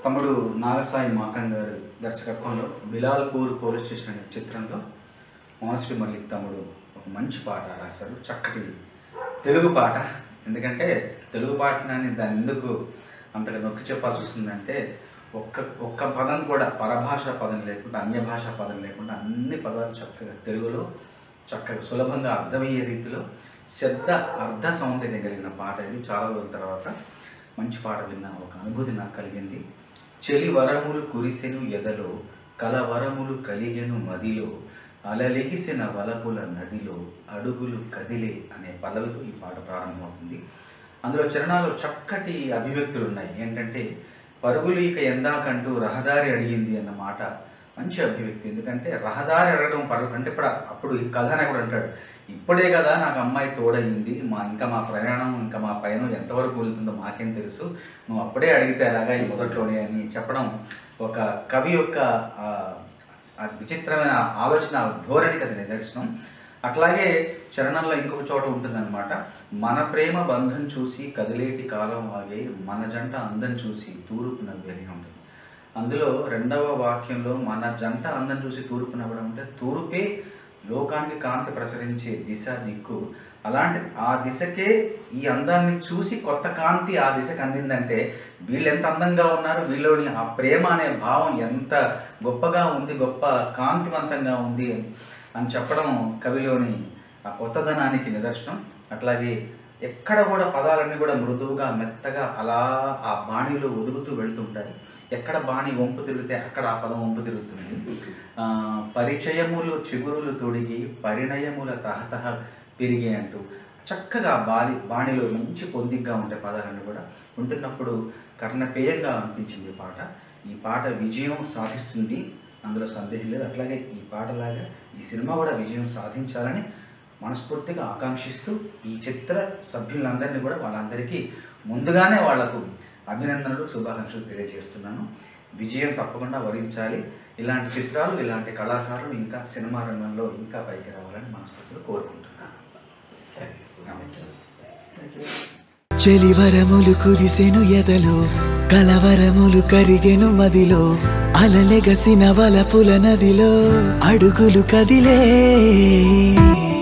తమ్ముడు నాగసాయి మాకన్ గారు దర్శకత్వంలో బిలాల్పూర్ పోలీస్ స్టేషన్ అనే చిత్రంలో మోనస్వి మల్లిక్ తమ్ముడు ఒక మంచి పాట రాశారు చక్కటి తెలుగు పాట ఎందుకంటే తెలుగు పాటని దాన్ని ఎందుకు అంతగా నొక్కి చెప్పాల్సి వస్తుందంటే ఒక్క ఒక్క పదం కూడా పరభాష పదం లేకుండా అన్య భాషా పదం లేకుండా అన్ని పదాలు చక్కగా తెలుగులో చక్కగా సులభంగా అర్థమయ్యే రీతిలో శబ్ద అర్థ సౌందర్యం కలిగిన పాట ఇది చాలా రోజుల తర్వాత మంచి పాట విన్న ఒక అనుభూతి నాకు కలిగింది చెలి వరములు కురిసెను ఎదలో కలవరములు కలిగెను మదిలో అలలెగిసిన వలపుల నదిలో అడుగులు కదిలే అనే పల్లవితో ఈ పాట ప్రారంభమవుతుంది అందులో చరణాలు చక్కటి అభివ్యక్తులు ఉన్నాయి ఏంటంటే పరుగులు ఇక ఎందాకంటూ రహదారి అడిగింది అన్న మాట మంచి అభివ్యక్తి ఎందుకంటే రహదారి అడగడం పరుగు అంటే ఇప్పుడు అప్పుడు ఈ కథానాయకుడు అంటాడు ఇప్పుడే కదా నాకు అమ్మాయి తోడయింది మా ఇంకా మా ప్రయాణం ఇంకా మా పయనం ఎంతవరకు వెళ్తుందో మాకేం తెలుసు నువ్వు అప్పుడే అడిగితే అలాగా ఈ మొదట్లోనే అని చెప్పడం ఒక కవి యొక్క ఆ, ఆ విచిత్రమైన ఆలోచన ధోరణికి అది నిదర్శనం అట్లాగే చరణంలో ఇంకొక చోట ఉంటుందన్నమాట మన ప్రేమ బంధం చూసి కదిలేటి కాలం ఆగే మన జంట అందం చూసి తూర్పు నవ్వేది ఉంటుంది అందులో రెండవ వాక్యంలో మన జంట అందం చూసి తూర్పు నవ్వడం అంటే తూర్పే లోకానికి కాంతి ప్రసరించే దిశ దిక్కు అలాంటి ఆ దిశకే ఈ అందాన్ని చూసి కొత్త కాంతి ఆ దిశకు అందిందంటే వీళ్ళు ఎంత అందంగా ఉన్నారు వీళ్ళలోని ఆ ప్రేమ అనే భావం ఎంత గొప్పగా ఉంది గొప్ప కాంతివంతంగా ఉంది అని చెప్పడం కవిలోని ఆ కొత్తదనానికి నిదర్శనం అట్లాగే ఎక్కడ కూడా పదాలన్నీ కూడా మృదువుగా మెత్తగా అలా ఆ బాణిలో ఒదుగుతూ వెళ్తుంటాయి ఎక్కడ బాణి వంపు తిరిగితే అక్కడ ఆ పదం వంపు తిరుగుతుంది ఆ, పరిచయములు చిగురులు తొడిగి పరిణయముల తహతహ పెరిగే అంటూ చక్కగా బాలి బాణిలో మంచి పొందిగ్గా ఉండే పదాలన్నీ కూడా ఉంటున్నప్పుడు కర్ణపేయంగా అనిపించింది ఈ పాట ఈ పాట విజయం సాధిస్తుంది అందులో సందేహం లేదు అట్లాగే ఈ పాటలాగా ఈ సినిమా కూడా విజయం సాధించాలని మనస్ఫూర్తిగా ఆకాంక్షిస్తూ ఈ చిత్ర సభ్యులందరినీ కూడా వాళ్ళందరికీ ముందుగానే వాళ్లకు అభినందనలు శుభాకాంక్షలు తెలియజేస్తున్నాను విజయం తప్పకుండా వరించాలి ఇలాంటి చిత్రాలు ఇలాంటి కళాకారులు ఇంకా సినిమా రంగంలో ఇంకా పైకి రావాలని మనస్ఫూర్తిగా కోరుకుంటున్నాను చెలివరములు కురిసెను ఎదలో కలవరములు కరిగెను మదిలో అలలెగసిన వలపుల నదిలో అడుగులు కదిలే